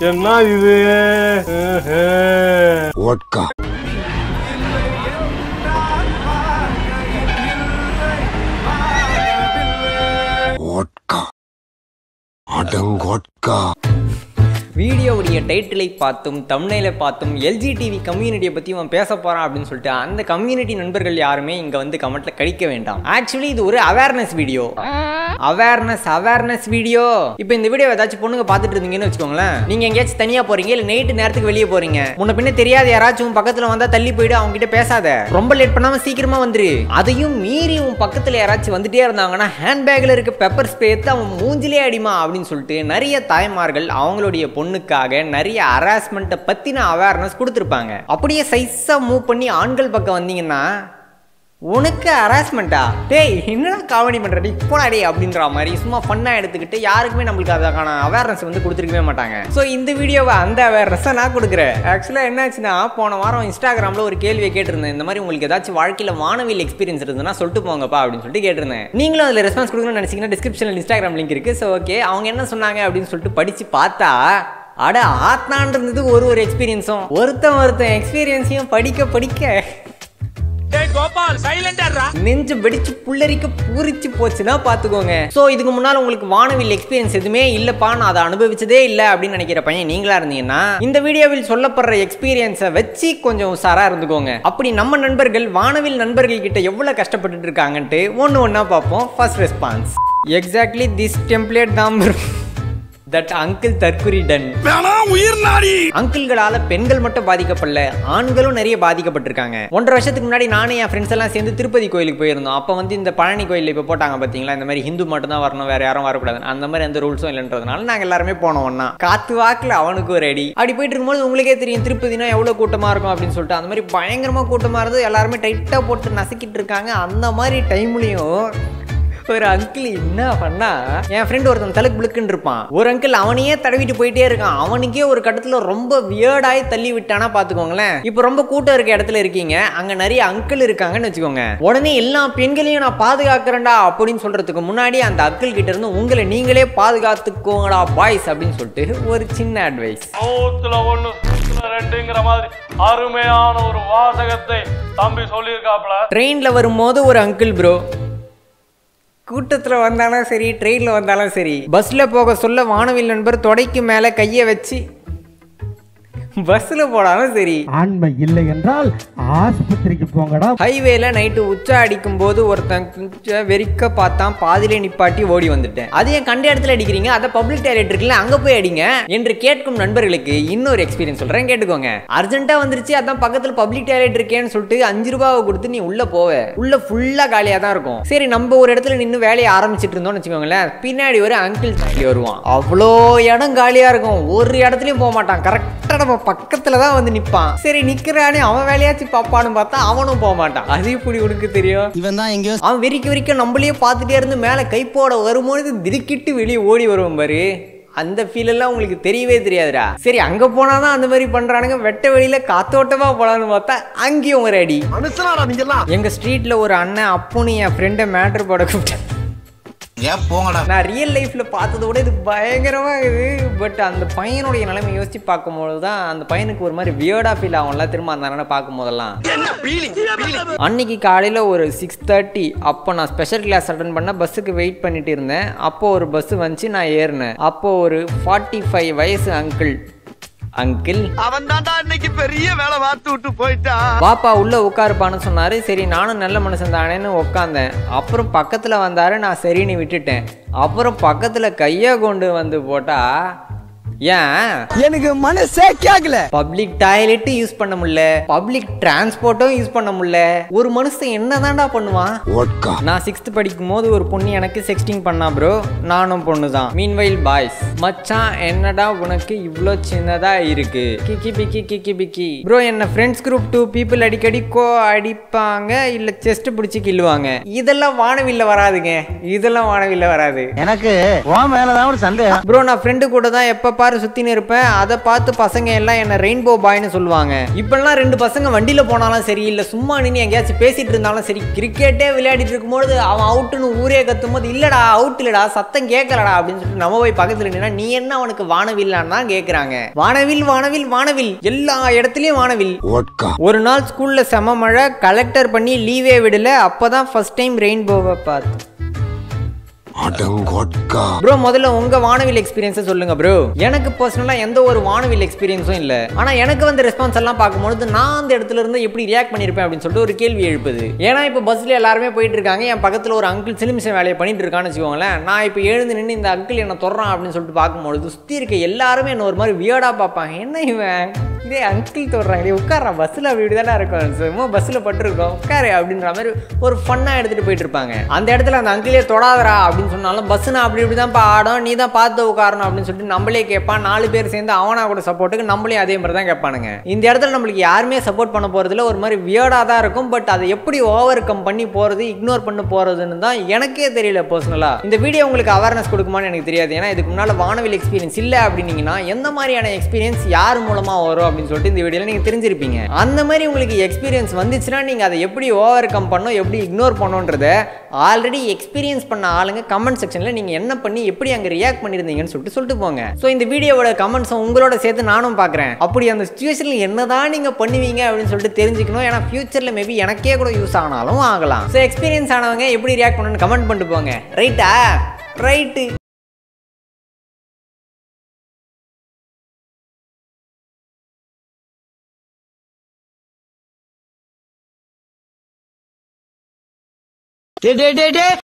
என்ன இது vodka vodka அடங்கொட்கா வீடியோவுடைய டைட்டிலை பார்த்தும் தம்னையில பார்த்தும் எல்ஜி டிவி கம்யூனிட்டியை பற்றி அவன் பேச போகிறான் அப்படின்னு சொல்லிட்டு அந்த கம்யூனிட்டி நண்பர்கள் யாருமே இங்கே வந்து கமெண்ட்ல கடிக்க வேண்டாம் ஆக்சுவலி இது ஒரு awareness video awareness awareness video இப்போ இந்த வீடியோ ஏதாச்சும் பொண்ணுங்க பார்த்துட்டு இருந்தீங்கன்னு வச்சுக்கோங்களேன் நீங்கள் எங்கேயாச்சும் தனியாக போறீங்க இல்லை நைட்டு நேரத்துக்கு வெளியே போறீங்க முன்ன பின்ன தெரியாத யாராச்சும் உன் பக்கத்தில் வந்தால் தள்ளி போயிடு அவங்க கிட்ட பேசாத ரொம்ப லேட் பண்ணாமல் சீக்கிரமா வந்துரு அதையும் மீறி உன் பக்கத்தில் யாராச்சும் வந்துட்டே இருந்தாங்கன்னா ஹேண்ட்பேக்கில் இருக்க பெப்பர் ஸ்ப்ரே எடுத்து அவன் மூஞ்சிலே அடிமா அப்படின்னு சொல்லிட்டு நிறைய தாய்மார்கள் அவங்களுடைய பொண்ணுக்காக நிறைய ஹராஸ்மெண்ட்டை பற்றின அவேர்னஸ் கொடுத்துருப்பாங்க அப்படியே சைஸாக மூவ் பண்ணி ஆண்கள் பக்கம் வந்தீங்கன்னா உனக்கு ஹராஸ்மெண்ட்டா டேய் என்னடா காமெடி பண்ற டேய் போடா டேய் அப்படின்ற மாதிரி சும்மா ஃபன்னாக எடுத்துக்கிட்டு யாருக்குமே நம்மளுக்கு அதுக்கான அவேர்னஸ் வந்து கொடுத்துருக்கவே மாட்டாங்க ஸோ இந்த வீடியோவை அந்த அவேர்னஸை நான் கொடுக்குறேன் ஆக்சுவலாக என்னாச்சுன்னா போன வாரம் இன்ஸ்டாகிராமில் ஒரு கேள்வியை கேட்டிருந்தேன் இந்த மாதிரி உங்களுக்கு ஏதாச்சும் வாழ்க்கையில் வானவியல் எக்ஸ்பீரியன்ஸ் இருந்ததுன்னா சொல்லிட்டு போங்கப்பா அப்படின்னு சொல்லிட்டு கேட்டிருந்தேன் நீங்களும் அதில் ரெஸ்பான்ஸ் கொடுக்கணும்னு நினச்சிங்கன்னா டிஸ்கிரிப்ஷனில் இன்ஸ்டாகிராம் லிங்க் இருக்குது ஸோ ஓகே அவங்க என்ன சொன்னாங்க அப்படின்னு சொல்லிட்டு படித்து பார்த்தா அட ஆத்னான் இருந்தது ஒரு ஒரு எக்ஸ்பீரியன்ஸும் ஒருத்தன் ஒருத்தன் எக்ஸ்பீரியன்ஸையும் படிக்க படிக்க நெஞ்சு வெடிச்சு புல்லரிக்க பூரிச்சு போச்சுன்னா பாத்துக்கோங்க சோ இதுக்கு முன்னால உங்களுக்கு வானவில் எக்ஸ்பீரியன்ஸ் எதுவுமே இல்லப்பா நான் அதை அனுபவிச்சதே இல்ல அப்படின்னு நினைக்கிற பையன் நீங்களா இருந்தீங்கன்னா இந்த வீடியோவில் சொல்லப்படுற எக்ஸ்பீரியன்ஸை வச்சு கொஞ்சம் உஷாரா இருந்துக்கோங்க அப்படி நம்ம நண்பர்கள் வானவில் நண்பர்கள் கிட்ட எவ்வளவு கஷ்டப்பட்டுட்டு இருக்காங்கன்ட்டு ஒன்னு ஒன்னா பார்ப்போம் first response exactly this template தான் தட் அங்கிள் தற்குறி டன் அங்கிள்களால பெண்கள் மட்டும் பாதிக்கப்படல ஆண்களும் நிறைய பாதிக்கப்பட்டிருக்காங்க ஒன்றரை வருஷத்துக்கு முன்னாடி நானும் என் ஃப்ரெண்ட்ஸ் எல்லாம் சேர்ந்து திருப்பதி கோயிலுக்கு போயிருந்தோம் அப்போ வந்து இந்த பழனி கோயில் இப்போ போட்டாங்க பார்த்தீங்களா இந்த மாதிரி ஹிந்து மட்டும் தான் வரணும் வேற யாரும் வரக்கூடாது அந்த மாதிரி எந்த ரூல்ஸும் இல்லைன்றதுனால நாங்கள் எல்லாருமே போனோம் ஒன்னா காத்து வாக்குல அவனுக்கு ஒரு அடி அப்படி போயிட்டு இருக்கும்போது உங்களுக்கே தெரியும் திருப்பதினா எவ்வளோ கூட்டமா இருக்கும் அப்படின்னு சொல்லிட்டு அந்த மாதிரி பயங்கரமா கூட்டமா இருந்து எல்லாருமே டைட்டா போட்டு நசுக்கிட்டு இருக்காங்க அந்த மாதிரி டைம்லயும் ஒரு அங்கிள் என்ன பண்ணா என் ஃப்ரெண்ட் ஒருத்தன் தலுக்கு புளுக்குன்னு இருப்பான் ஒரு அங்கிள் அவனையே தடவிட்டு போயிட்டே இருக்கான் அவனுக்கே ஒரு கட்டத்துல ரொம்ப வியர்டாய் தள்ளி விட்டானா பாத்துக்கோங்களேன் இப்போ ரொம்ப கூட்டம் இருக்க இடத்துல இருக்கீங்க அங்க நிறைய அங்கிள் இருக்காங்கன்னு வச்சுக்கோங்க உடனே எல்லா பெண்களையும் நான் பாதுகாக்கிறேன்டா அப்படின்னு சொல்றதுக்கு முன்னாடி அந்த அங்கிள் கிட்ட இருந்து உங்களை நீங்களே பாதுகாத்துக்கோங்கடா பாய்ஸ் அப்படின்னு சொல்லிட்டு ஒரு சின்ன அட்வைஸ் நூத்துல ஒண்ணு நூத்துல ரெண்டுங்கிற மாதிரி அருமையான ஒரு வாசகத்தை தம்பி சொல்லியிருக்காப்ல ட்ரெயினில் வரும்போது ஒரு அங்கிள் ப்ரோ கூட்டத்தில் வந்தாலும் சரி ட்ரெயினில் வந்தாலும் சரி பஸ்ஸில் போக சொல்ல வானவில் நண்பர் தொடைக்கு மேலே கையை வச்சு பஸ்ஸில் போனாலும் சரி ஆண்மை இல்லை என்றால் ஆஸ்பத்திரிக்கு போங்கடா ஹைவேல நைட்டு உச்சா அடிக்கும் போது ஒருத்தன் கொஞ்சம் வெறிக்க பார்த்தான் பாதியிலே நிப்பாட்டி ஓடி வந்துட்டேன் அது ஏன் கண்ட இடத்துல அடிக்கிறீங்க அதை பப்ளிக் டாய்லெட் இருக்குல்ல அங்க போய் அடிங்க என்று கேட்கும் நண்பர்களுக்கு இன்னொரு எக்ஸ்பீரியன்ஸ் சொல்றேன் கேட்டுக்கோங்க அர்ஜென்ட்டா வந்துருச்சு அதான் பக்கத்துல பப்ளிக் டாய்லெட் இருக்கேன்னு சொல்லிட்டு அஞ்சு ரூபாவை கொடுத்து நீ உள்ள போவ உள்ள ஃபுல்லா காலியா தான் இருக்கும் சரி நம்ம ஒரு இடத்துல நின்று வேலையை ஆரம்பிச்சிட்டு இருந்தோம்னு வச்சுக்கோங்களேன் பின்னாடி ஒரு அங்கிள் வருவான் அவ்வளோ இடம் காலியா இருக்கும் ஒரு இடத்துலயும் போக மாட்டான் கரெக்டா நம்ம பக்கத்துல தான் வந்து நிப்பான் சரி நிக்கிறானே அவன் வேலையாச்சும் பாப்பான்னு பார்த்தா அவனும் போக மாட்டான் அது இப்படி உனக்கு தெரியும் இவன் தான் எங்கேயோ அவன் விரிக்க விரிக்க நம்மளையே பார்த்துட்டே இருந்து மேலே கைப்போட வரும்போது திடுக்கிட்டு வெளியே ஓடி வருவோம் பாரு அந்த ஃபீல் எல்லாம் உங்களுக்கு தெரியவே தெரியாதுடா சரி அங்க போனாதான் அந்த மாதிரி பண்றானுங்க வெட்ட வெளியில காத்தோட்டமா போலான்னு பார்த்தா அங்கேயும் ஒரு அடி மனுஷனாடா நீங்கெல்லாம் எங்க ஸ்ட்ரீட்ல ஒரு அண்ணன் அப்புன்னு என் ஃப்ரெண்டை மேட்ரு போட கூப்பிட்டேன் ஏன் போங்கடா நான் ரியல் லைஃப்ல பார்த்ததை விட இது பயங்கரமா இருக்குது பட் அந்த பையனுடைய நிலைமை யோசிச்சு பார்க்கும்போது தான் அந்த பையனுக்கு ஒரு மாதிரி வியர்டா ஃபீல் ஆகும்ல திரும்ப அந்த அண்ணனை பார்க்கும் போதெல்லாம் அன்னைக்கு காலையில் ஒரு சிக்ஸ் தேர்ட்டி அப்போ நான் ஸ்பெஷல் கிளாஸ் அட்டன் பண்ண பஸ்ஸுக்கு வெயிட் பண்ணிட்டு இருந்தேன் அப்போ ஒரு பஸ் வந்துச்சு நான் ஏறினேன் அப்போ ஒரு ஃபார்ட்டி ஃபைவ் வயசு அங்கிள் அங்கிள் அவன் தான்டா இன்னைக்கு பெரிய வேலை பார்த்து விட்டு போயிட்டான் பாப்பா உள்ள உட்காருப்பான்னு சொன்னாரு சரி நானும் நல்ல மனுஷன் தானேன்னு உட்காந்தேன் அப்புறம் பக்கத்துல வந்தாரு நான் சரின்னு விட்டுட்டேன் அப்புறம் பக்கத்துல கையை கொண்டு வந்து போட்டா ஏன் எனக்கு மனசே கேக்கல பப்ளிக் டாய்லெட்டும் யூஸ் பண்ண முடியல பப்ளிக் டிரான்ஸ்போர்ட்டும் யூஸ் பண்ண முடியல ஒரு மனுஷன் என்னதான்டா பண்ணுவான் vodka நான் சிக்ஸ்த் படிக்கும் போது ஒரு பொண்ணு எனக்கு செக்ஸ்டிங் பண்ணா ப்ரோ நானும் பொண்ணு தான் மீன்வைல் பாய்ஸ் மச்சான் என்னடா உனக்கு இவ்வளோ சின்னதா இருக்கு கிக்கி பிக்கி கிக்கி பிக்கி ப்ரோ என்ன ஃப்ரெண்ட்ஸ் குரூப் டூ பீப்புள் அடிக்கடி கோ அடிப்பாங்க இல்ல செஸ்ட் பிடிச்சி கிள்ளுவாங்க இதெல்லாம் வானவில்ல வராதுங்க இதெல்லாம் வானவில்ல வராது எனக்கு உன் மேலதான் ஒரு சந்தேகம் ப்ரோ நான் ஃப்ரெண்டு கூட தான் எப்போ பாரு பாரு சுத்தின்னு இருப்பேன் அதை பார்த்து பசங்க எல்லாம் என்ன ரெயின்போ பாய்னு சொல்லுவாங்க இப்பெல்லாம் ரெண்டு பசங்க வண்டியில போனாலும் சரி இல்ல சும்மா நின்று எங்கேயாச்சும் பேசிட்டு இருந்தாலும் சரி கிரிக்கெட்டே விளையாடிட்டு இருக்கும்போது அவன் அவுட்டுன்னு ஊரே கத்தும் போது இல்லடா அவுட் இல்லடா சத்தம் கேட்கலடா அப்படின்னு சொல்லிட்டு நம்ம போய் பக்கத்துல நின்னா நீ என்ன அவனுக்கு வானவில்லான்னு தான் கேக்குறாங்க வானவில் வானவில் வானவில் எல்லா இடத்துலயும் வானவில் ஒரு நாள் ஸ்கூல்ல செம மழை கலெக்டர் பண்ணி லீவே விடல அப்பதான் ஃபர்ஸ்ட் டைம் ரெயின்போவை பார்த்து ப்ரோ முதல்ல உங்க வானவில் எக்ஸ்பீரியன்ஸை சொல்லுங்க ப்ரோ எனக்கு பர்சனலா எந்த ஒரு வானவில் எக்ஸ்பீரியன்ஸும் இல்ல ஆனா எனக்கு வந்து ரெஸ்பான்ஸ் எல்லாம் பார்க்கும்போது நான் அந்த இடத்துல இருந்து எப்படி ரியாக்ட் பண்ணிருப்பேன் அப்படின்னு சொல்லிட்டு ஒரு கேள்வி எழுப்புது ஏன்னா இப்போ பஸ்ல எல்லாருமே போயிட்டு இருக்காங்க என் பக்கத்துல ஒரு அங்கிள் சிலிமிஷன் வேலையை பண்ணிட்டு இருக்கான்னு வச்சுக்கோங்களேன் நான் இப்போ எழுந்து நின்று இந்த அங்கிள் என்ன தொடுறான் அப்படின்னு சொல்லிட்டு பார்க்கும்பொழுது சுத்தி இருக்க எல்லாருமே என்ன ஒரு மாதிரி வியர்டா பார்ப்பாங்க என்ன இவன் இதே அங்கிள் தொடுறாங்க டேய் உட்கார்றா பஸ்ஸில் அப்படி இப்படி தானே இருக்கும் சும்மா பஸ்ஸில் பட்டிருக்கோம் உட்காரு அப்படின்ற மாதிரி ஒரு ஃபன்னாக எடுத்துகிட்டு போயிட்டு இருப்பாங்க அந்த இடத்துல அந்த அங்கிளே தொடாதரா அப்படின்னு சொன்னாலும் பஸ்ஸுனா அப்படி இப்படி தான் ஆடும் நீ தான் பார்த்து உட்காரணும் அப்படின்னு சொல்லிட்டு நம்மளே கேட்பான் நாலு பேர் சேர்ந்து அவனா கூட சப்போர்ட்டுக்கு நம்மளையும் அதே மாதிரி தான் கேட்பானுங்க இந்த இடத்துல நம்மளுக்கு யாருமே சப்போர்ட் பண்ண போகிறதுல ஒரு மாதிரி வியர்டாக தான் இருக்கும் பட் அதை எப்படி ஓவர் கம் பண்ணி போகிறது இக்னோர் பண்ணி போகிறதுன்னு தான் எனக்கே தெரியல பர்சனலாக இந்த வீடியோ உங்களுக்கு அவேர்னஸ் கொடுக்குமான்னு எனக்கு தெரியாது ஏன்னா இதுக்கு முன்னால் வானவில் எக்ஸ்பீரியன்ஸ் இல்லை அப்படின்னீங்கன்னா எந்த மாதிரியான எக்ஸ்பீரியன்ஸ் யார் மூலமாக வரும் அப்படின்னு சொல்லிட்டு இந்த வீடியோவில் நீங்கள் தெரிஞ்சிருப்பீங்க அந்த மாதிரி உங்களுக்கு எக்ஸ்பீரியன்ஸ் வந்துச்சுன்னா நீங்கள் அதை எப்படி ஓவர் கம் பண்ணணும் எப்படி இக்னோர் பண்ணணுன்றத ஆல்ரெடி எக்ஸ்பீரியன்ஸ் பண்ண ஆளுங்க கமெண்ட் செக்ஷனில் நீங்கள் என்ன பண்ணி எப்படி அங்கே ரியாக்ட் பண்ணியிருந்தீங்கன்னு சொல்லிட்டு சொல்லிட்டு போங்க ஸோ இந்த வீடியோவோட கமெண்ட்ஸை உங்களோட சேர்த்து நானும் பார்க்குறேன் அப்படி அந்த சுச்சுவேஷனில் என்னதான் நீங்கள் பண்ணுவீங்க அப்படின்னு சொல்லிட்டு தெரிஞ்சுக்கணும் ஏன்னா ஃபியூச்சரில் மேபி எனக்கே கூட யூஸ் ஆனாலும் ஆகலாம் ஸோ எக்ஸ்பீரியன்ஸ் ஆனவங்க எப்படி ரியாக்ட் பண்ணணும்னு கமெண்ட் பண்ணிட்டு போங்க ரைட்டா ரைட்டு டே டே டே டே